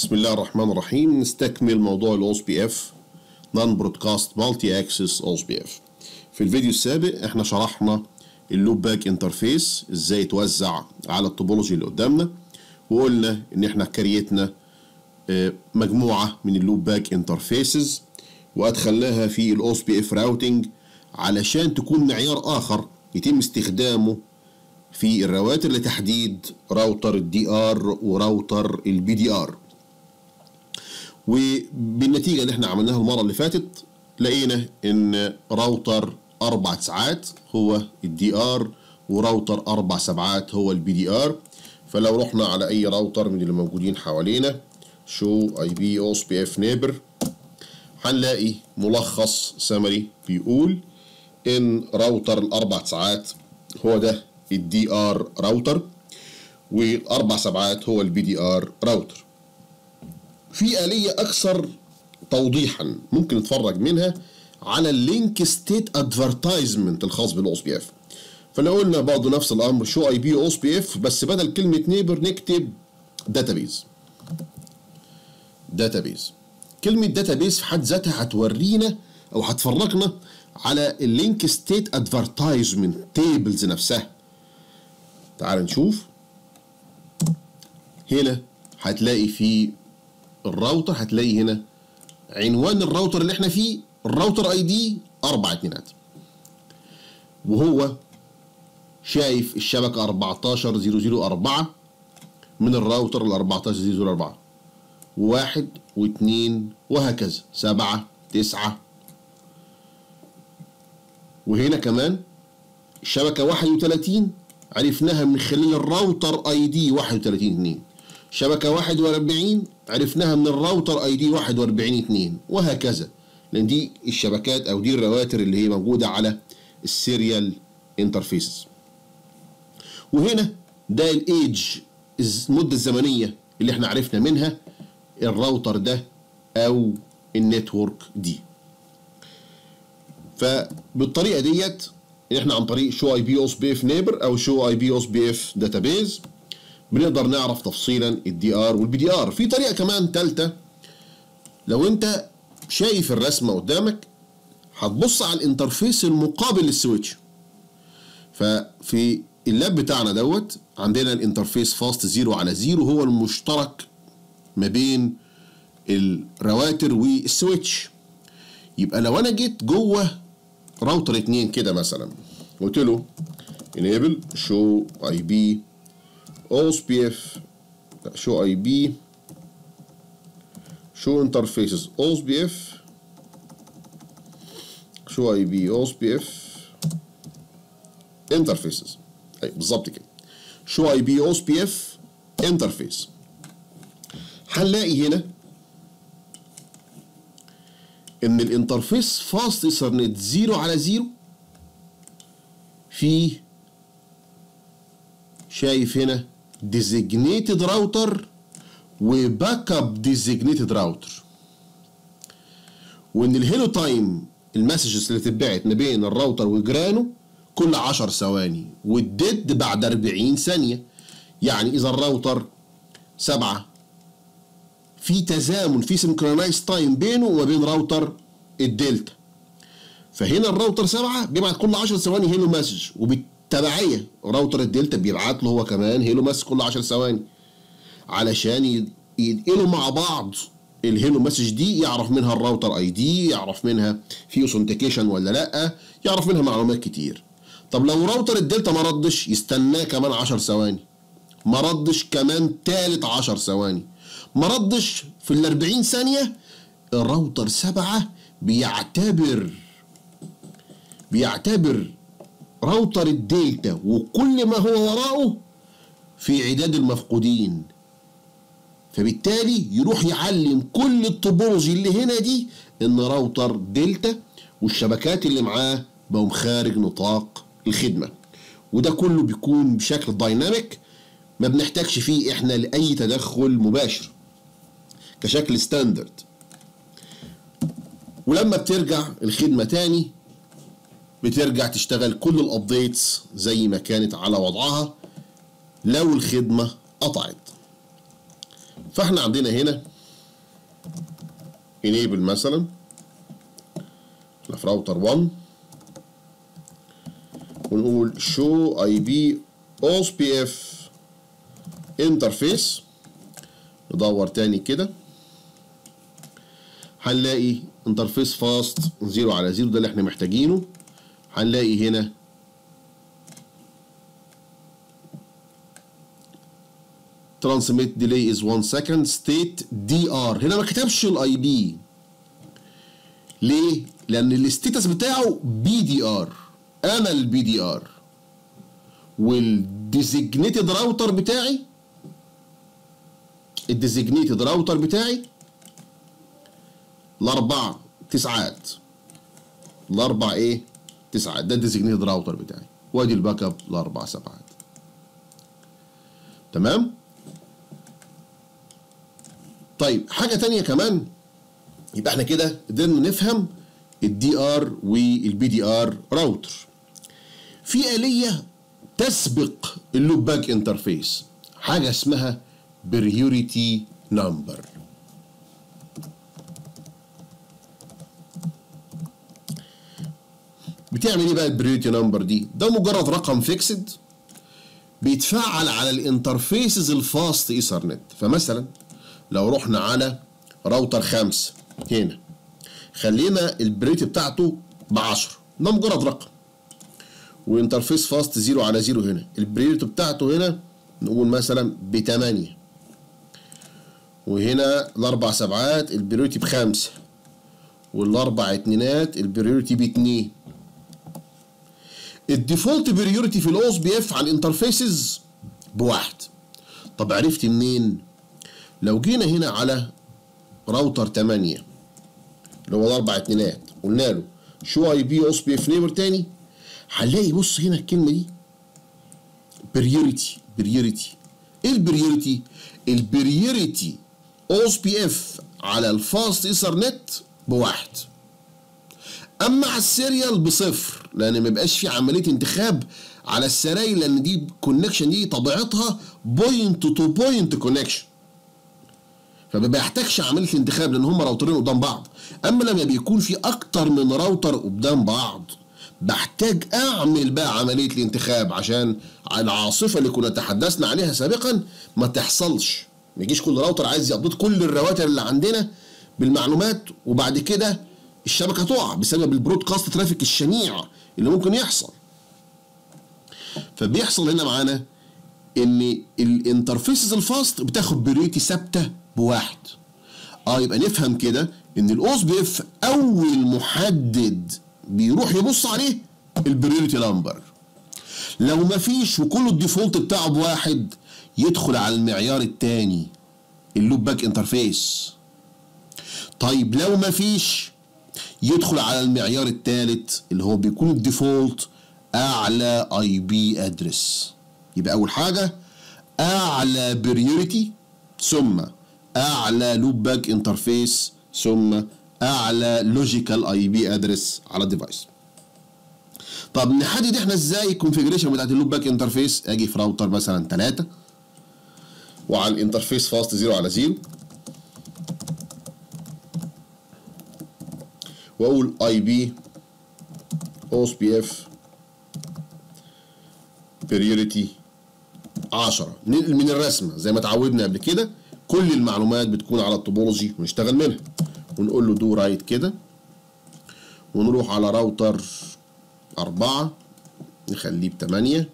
بسم الله الرحمن الرحيم نستكمل موضوع الاوس بي اف نون برودكاست مالتي اكسس اوس بي اف في الفيديو السابق احنا شرحنا اللوب باك انترفيس ازاي يتوزع على التوبولوجي اللي قدامنا وقلنا ان احنا كريتنا آه، مجموعه من اللوب باك انترفيسز وادخلناها في الاوس بي اف راوتنج علشان تكون معيار اخر يتم استخدامه في الرواتر لتحديد راوتر الدي ار وراوتر البي دي ار وبالنتيجة اللي احنا عملناها المرة اللي فاتت لقينا ان راوتر اربع ساعات هو الدي ار وراوتر اربع سبعات هو البي دي ار فلو رحنا على اي راوتر من اللي موجودين حوالينا شو اي بي اوس بي اف نيبر هنلاقي ملخص سمري بيقول ان راوتر الاربع ساعات هو ده الدي ار راوتر والاربع سبعات هو البي دي ار راوتر في آلية أكثر توضيحا ممكن نتفرج منها على اللينك ستيت ادفرتايزمنت الخاص بالاوس بي اف فلو قلنا برضه نفس الامر شو اي بي اوس بي اف بس بدل كلمه نيبر نكتب داتابيز داتابيز كلمه داتابيز في حد ذاتها هتورينا او هتفرجنا على اللينك ستيت ادفرتايزمنت تيبلز نفسها تعال نشوف هنا هتلاقي في الراوتر هتلاقي هنا عنوان الراوتر اللي احنا فيه الراوتر اي دي اربع اتنينات وهو شايف الشبكة 14004 من الراوتر ال 14004 واحد واثنين وهكذا سبعة تسعة وهنا كمان الشبكة 31 عرفناها من خلال الراوتر اي دي 31 2 شبكة 41 عرفناها من الراوتر اي دي 41 2 وهكذا لان دي الشبكات او دي الرواتر اللي هي موجودة على السيريال انترفيسز وهنا ده الايدج المدة الزمنية اللي احنا عرفنا منها الراوتر ده او النتورك دي فبالطريقة ديت احنا عن طريق شو اي بي اوس بي اف نيبر او شو اي بي اوس بي اف داتابيز بنقدر نعرف تفصيلا الدي ار والبي دي ار في طريقه كمان ثالثه لو انت شايف الرسمه قدامك هتبص على الانترفيس المقابل للسويتش ففي اللاب بتاعنا دوت عندنا الانترفيس فاست زيرو على زيرو هو المشترك ما بين الرواتر والسويتش يبقى لو انا جيت جوه راوتر اتنين كده مثلا قلت له enable show ip OSPF show IP show interfaces OSPF show IP OSPF interfaces أي بالظبط كده show IP OSPF interface هنلاقي هنا ان الانترفيس فاست ايثرنت زيرو على زيرو في شايف هنا designated راوتر وباك اب designated راوتر وان الهيلو تايم المسجز اللي تتبعت ما بين الراوتر وجيرانه كل 10 ثواني والديد بعد 40 ثانيه يعني اذا الراوتر سبعة في تزامن في سنكرونايز تايم بينه وما بين راوتر الدلتا فهنا الراوتر سبعة بيبعت كل 10 ثواني هيلو مسج وبالتبعية راوتر الدلتا بيبعت له هو كمان هيلو مسج كل 10 ثواني علشان ينقلوا مع بعض الهيلو مسج دي يعرف منها الراوتر اي دي يعرف منها في اوثنتيكيشن ولا لا يعرف منها معلومات كتير طب لو راوتر الدلتا ما ردش يستناه كمان 10 ثواني ما ردش كمان تالت 10 ثواني ما ردش في ال 40 ثانية الراوتر سبعة بيعتبر بيعتبر راوتر الدلتا وكل ما هو وراءه في عداد المفقودين فبالتالي يروح يعلم كل الطوبولوجي اللي هنا دي ان راوتر دلتا والشبكات اللي معاه بقوا خارج نطاق الخدمة وده كله بيكون بشكل دايناميك ما بنحتاجش فيه احنا لأي تدخل مباشر كشكل ستاندرد ولما بترجع الخدمة تاني بترجع تشتغل كل الابديتس زي ما كانت على وضعها لو الخدمة قطعت فاحنا عندنا هنا enable مثلا في راوتر 1 ونقول show IP OSPF interface ندور تاني كده هنلاقي انترفيس فاست 0 على 0 ده اللي احنا محتاجينه هنلاقي هنا transmit delay is 1 second state DR هنا ما كتبش الاي بي ليه؟ لأن الستيتس بتاعه بي دي ار أنا البي دي ار والديزيجنيتد راوتر بتاعي الديزيجنيتد راوتر بتاعي الأربع تسعات الأربع إيه؟ تسعات ده الديزيجنيتد راوتر بتاعي وادي الباك اب الأربع سبعات تمام؟ طيب حاجة تانية كمان يبقى احنا كده قدرنا نفهم الدي ار والبي دي ار راوتر في آلية تسبق اللوب باك انترفيس حاجة اسمها بريوريتي نمبر بتعمل ايه بقى البريوريتي نمبر دي ده مجرد رقم فيكسد بيتفعل على الانترفيسز الفاست ايثرنت فمثلا لو رحنا على راوتر خمسة هنا خلينا البريت بتاعته ب 10 ده مجرد رقم وانترفيس فاست 0 على 0 هنا البريت بتاعته هنا نقول مثلا ب 8 وهنا الاربع سبعات البريوريتي بخمسة والاربع اتنينات البريوريتي باتنين الديفولت بريوريتي في الاوس بي اف على الانترفيسز بواحد طب عرفت منين لو جينا هنا على راوتر 8 اللي هو الاربع اتنينات قلنا له شو اي بي اوس بي اف نيبر تاني هنلاقي بص هنا الكلمه دي بريوريتي بريوريتي ايه البريوريتي البريوريتي اوس بي اف على الفاست ايثرنت بواحد اما على السيريال بصفر لان ما بيبقاش في عمليه انتخاب على السراير لان دي كونكشن دي طبيعتها بوينت تو بوينت كونكشن فما بيحتاجش عمليه انتخاب لان هم راوترين قدام بعض اما لما بيكون في اكتر من راوتر قدام بعض بحتاج اعمل بقى عمليه الانتخاب عشان العاصفه اللي كنا تحدثنا عليها سابقا ما تحصلش ما يجيش كل راوتر عايز يقبض كل الرواتر اللي عندنا بالمعلومات وبعد كده الشبكه تقع بسبب البرودكاست ترافيك الشنيع اللي ممكن يحصل فبيحصل هنا معانا ان الانترفيسز الفاست بتاخد بريتي ثابته بواحد اه يبقى نفهم كده ان الاوس بي اف اول محدد بيروح يبص عليه البريوريتي نمبر لو مفيش وكل الديفولت بتاعه بواحد يدخل على المعيار التاني اللوب باك انترفيس طيب لو مفيش يدخل على المعيار التالت اللي هو بيكون الديفولت اعلى اي بي ادرس يبقى اول حاجه اعلى بريوريتي ثم اعلى لوب باك انترفيس ثم اعلى لوجيكال اي بي ادرس على الديفايس طب نحدد احنا ازاي الكونفيجريشن بتاعت اللوب باك انترفيس اجي في راوتر مثلا 3 وعلى الانترفيس فاست 0 على 0 واقول اي بي اوس بي اف بريوريتي 10 ننقل من الرسمه زي ما اتعودنا قبل كده كل المعلومات بتكون على التوبولوجي ونشتغل منها ونقول له دو رايت كده ونروح على راوتر أربعة نخليه بتمانية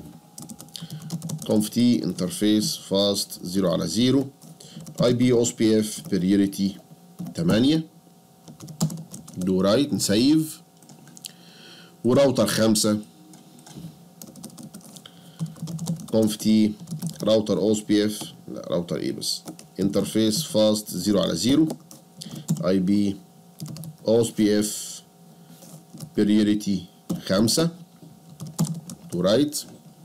conf t interface fast 0 على 0 IP OSPF priority 8 دو رايت نسيف وراوتر خمسة conf t راوتر OSPF لا راوتر ايه بس انترفيس فاست 0 على 0 اي بي OSPF priority 5 تو رايت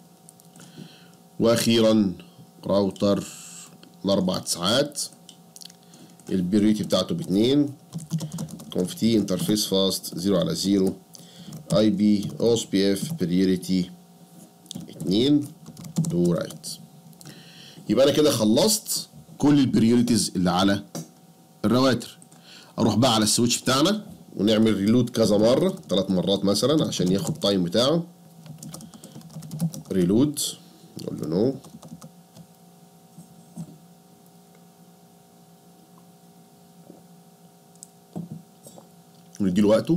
واخيرا راوتر الاربع ساعات البريوريتي بتاعته باتنين conf t انترفيس فاست 0 على 0 اي بي اوس بي اف بريوريتي 2 دو رايت يبقى انا كده خلصت كل البريوريتيز اللي على الرواتر اروح بقى على السويتش بتاعنا ونعمل ريلود كذا مره ثلاث مرات مثلا عشان ياخد تايم بتاعه ريلود نقول له نو ونديله وقته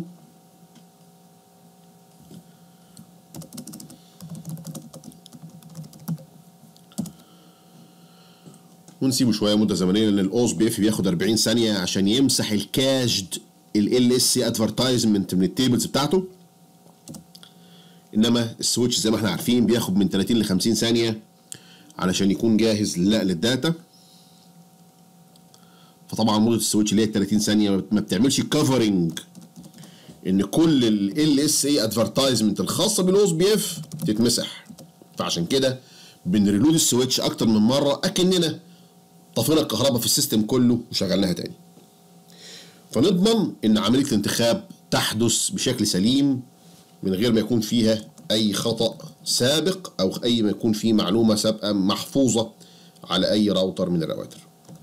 ونسيبه شويه مده زمنيه لان الاوز بي اف بياخد 40 ثانيه عشان يمسح الكاشد ال اس سي ادفرتايزمنت من التيبلز بتاعته انما السويتش زي ما احنا عارفين بياخد من 30 ل 50 ثانيه علشان يكون جاهز لنقل الداتا فطبعا مده السويتش اللي هي 30 ثانيه ما بتعملش كفرنج ان كل ال اس اي ادفرتايزمنت الخاصه بالاوز بي اف تتمسح فعشان كده بنريلود السويتش اكتر من مره اكننا طفينا الكهرباء في السيستم كله وشغلناها تاني فنضمن ان عمليه الانتخاب تحدث بشكل سليم من غير ما يكون فيها اي خطا سابق او اي ما يكون فيه معلومه سابقه محفوظه على اي راوتر من الرواتر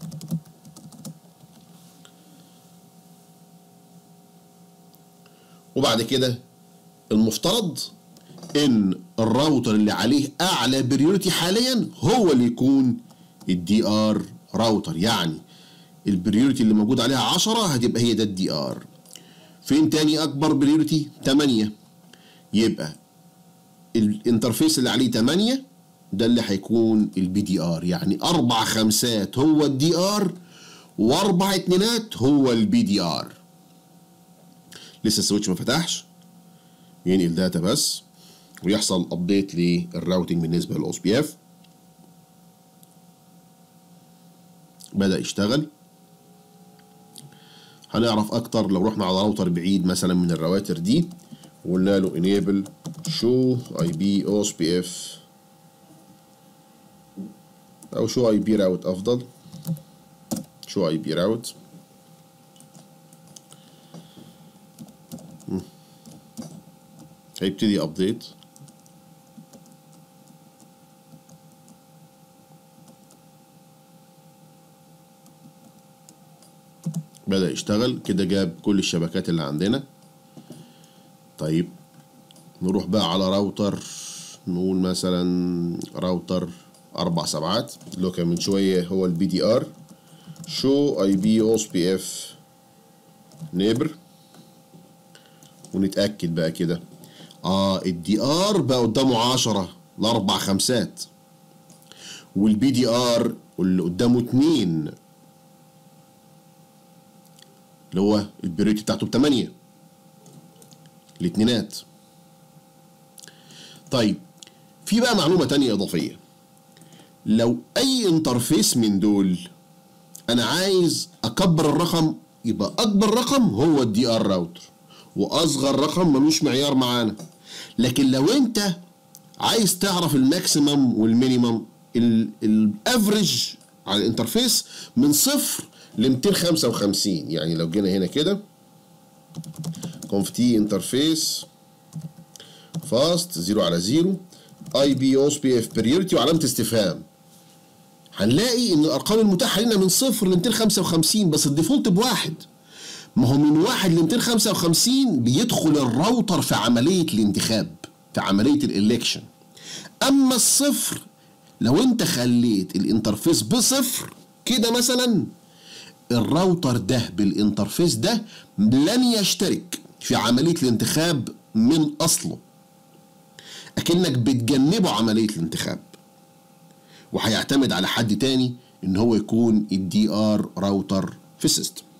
وبعد كده المفترض ان الراوتر اللي عليه اعلى بريوريتي حاليا هو اللي يكون الدي ار راوتر يعني البريوريتي اللي موجود عليها 10 هتبقى هي ده الدي ار فين تاني اكبر بريوريتي 8 يبقى الانترفيس اللي عليه 8 ده اللي هيكون البي دي ار يعني اربع خمسات هو الدي ار واربع اتنينات هو البي دي ار لسه السويتش ما فتحش ينقل داتا بس ويحصل ابديت للراوتنج بالنسبه للاوس بي اف بدا يشتغل هنعرف اكتر لو رحنا على راوتر بعيد مثلا من الرواتر دي وقلنا له enable show IP OSPF او show IP route افضل show IP route هيبتدي ابديت بدأ يشتغل كده جاب كل الشبكات اللي عندنا طيب نروح بقى على راوتر نقول مثلا راوتر أربع سبعات اللي هو كان من شوية هو البي دي ار شو اي بي اوس بي اف نيبر ونتأكد بقى كده اه الدي ار بقى قدامه عشرة لأربع خمسات والبي دي ار اللي قدامه اتنين اللي هو البريتي بتاعته بتمانية الاتنينات طيب في بقى معلومة تانية إضافية لو أي انترفيس من دول أنا عايز أكبر الرقم يبقى أكبر رقم هو الدي ار راوتر وأصغر رقم ملوش معيار معانا لكن لو أنت عايز تعرف الماكسيمم والمينيمم الافريج على الانترفيس من صفر ل 255 يعني لو جينا هنا كده كونفتي انترفيس فاست 0 على 0 اي بي اوس بي اف بريورتي وعلامه استفهام هنلاقي ان الارقام المتاحه لنا من صفر ل 255 بس الديفولت بواحد ما هو من واحد ل 255 بيدخل الراوتر في عمليه الانتخاب في عمليه الالكشن اما الصفر لو انت خليت الانترفيس بصفر كده مثلا الراوتر ده بالانترفيس ده لن يشترك في عملية الانتخاب من أصله أكنك بتجنبه عملية الانتخاب وهيعتمد على حد تاني إن هو يكون الدي ار راوتر في السيستم